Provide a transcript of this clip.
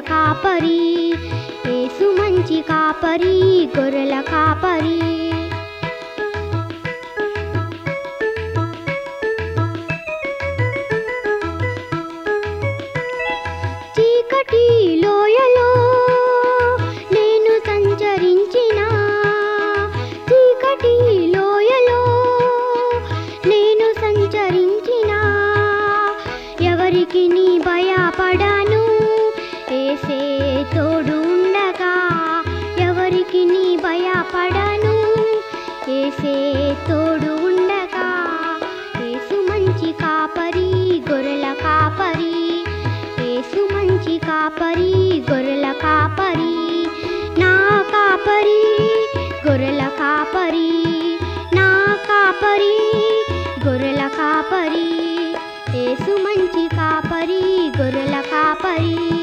కాపరి ఏసు మంచి కాపరి గొర్రెల కాపరి చీకటి లోయలో నేను సంచరించిన చీకటి లోయలో నేను సంచరించిన ఎవరికి నీ భయపడాను ఏసే తోడు ఉండగా ఎవరికి నీ భయపడను ఏసే తోడు ఉండగా ఏసు మంచి కాపరి గొర్రెల కాపరి ఏసు మంచి కాపరి గొర్రెల కాపరి నా కాపరి గొర్రెల కాపరి నా కాపరి గొర్రెల కాపరి ఏసు మంచి కాపరి గొర్రెల కాపరి